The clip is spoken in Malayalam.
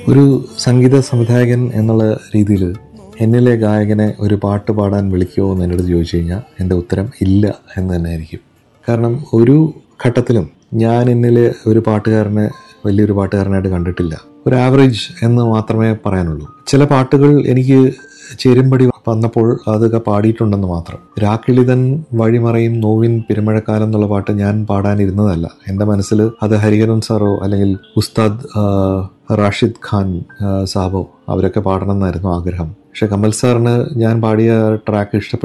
ഒരു സംഗീത സംവിധായകൻ എന്നുള്ള രീതിയിൽ എന്നിലെ ഗായകനെ ഒരു പാട്ട് പാടാൻ വിളിക്കുമോ എന്ന് എന്നോട് ചോദിച്ചു കഴിഞ്ഞാൽ എൻ്റെ ഉത്തരം ഇല്ല എന്ന് തന്നെ ആയിരിക്കും കാരണം ഒരു ഘട്ടത്തിലും ഞാൻ എന്നിലെ ഒരു പാട്ടുകാരനെ വലിയൊരു പാട്ടുകാരനായിട്ട് കണ്ടിട്ടില്ല ഒരു ആവറേജ് എന്ന് മാത്രമേ പറയാനുള്ളൂ ചില പാട്ടുകൾ എനിക്ക് ചേരുംപടി വന്നപ്പോൾ അതൊക്കെ പാടിയിട്ടുണ്ടെന്ന് മാത്രം രാക്കിളിതൻ വഴിമറയും നോവിൻ പെരുമഴക്കാലം എന്നുള്ള പാട്ട് ഞാൻ പാടാനിരുന്നതല്ല എൻ്റെ മനസ്സിൽ അത് ഹരിഹരൻ സാറോ അല്ലെങ്കിൽ ഉസ്താദ് ആ, റാഷിദ് ഖാൻ ആ, സാബോ അവരൊക്കെ പാടണം എന്നായിരുന്നു ആഗ്രഹം പക്ഷെ കമൽ സാറിന് ഞാൻ പാടിയ ട്രാക്ക് ഇഷ്ടപ്പെട്ടു